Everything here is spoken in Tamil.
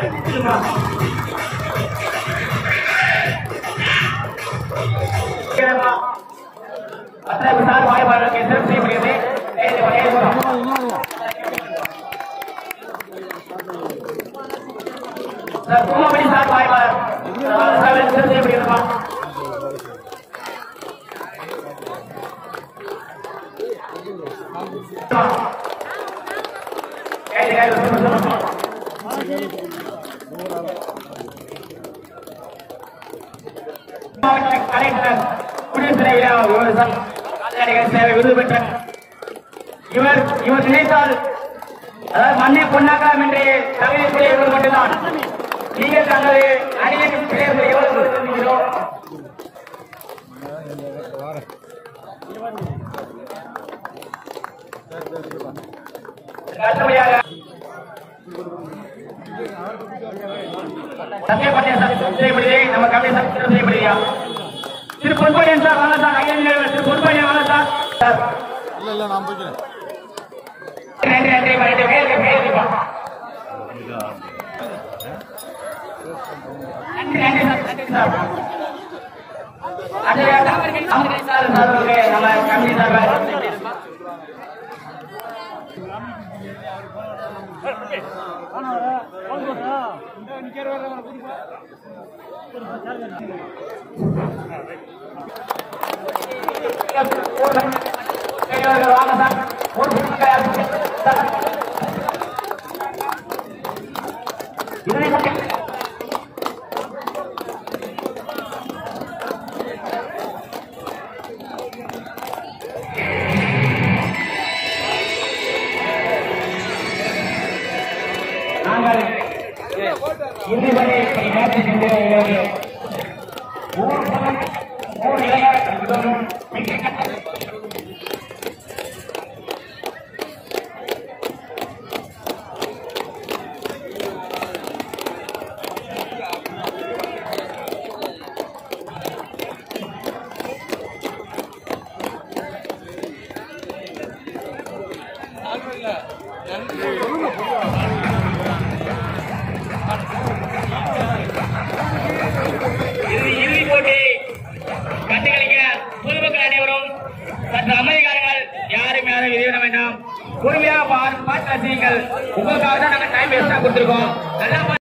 பத்தாயிரம் சார் வாய்ப்பாளருக்கு சிறப்பு செய்யப்படுகிறது ஏழு மணி நேரம். சார் பூமாமணி சார் வாய்ப்பாளர் சார் சிறப்பு செய்யப்படுகிறதுமா ஏழு ஏழு மாவட்ட கலெக்டர் குடியரசு விவசாயம் கால்நடைகள் சேவை விருது பெற்ற இவர் இவர் நினைத்தால் அதாவது மண்ணை பொன்னாக்கலாம் என்று தகுதி பிள்ளைகள் மட்டும்தான் நீங்கள் தங்களது அணியின் பிள்ளைகள் எவ்வளவு கொடுத்திருந்தீங்களோ அடுத்தபடியாக சத்தியப்பட்டிய செய்யப்படுது நம்ம கம்பெனி சத்தியம் செய்யப்படுறியா திரு பொன்பாடியன் சார் வாங்க சார் ஐயா திரு பொன்பாடியன் வாங்க சார் சார் இல்ல இல்ல நான் போய்க்கிறேன் நன்றி நன்றி மறுபடியும் பேருக்கு பேருப்பா நன்றி நன்றி சார் நன்றி சார் அடுத்த அமர்கை சார் சார் அவருக்கு நம்ம கம்பெனி சார் வாங்க சார் ஒரு சார் இதனை பற்றி நாங்கள் இறுதி வரை நேற்று சென்று ஊர் பலம் ஊர் இளைஞர் இறுதி இறுதி போட்டி கண்டுகளிக்க பொதுமக்கள் அனைவரும் சற்று அமைதிக்காரங்கள் யாரும் யாரும் இது பண்ண வேண்டாம் பொறுமையாக பார்த்து ரசிங்கள் உங்களுக்காக தான் நாங்கள் டைம் வேஸ்டா கொடுத்துருக்கோம் நல்லா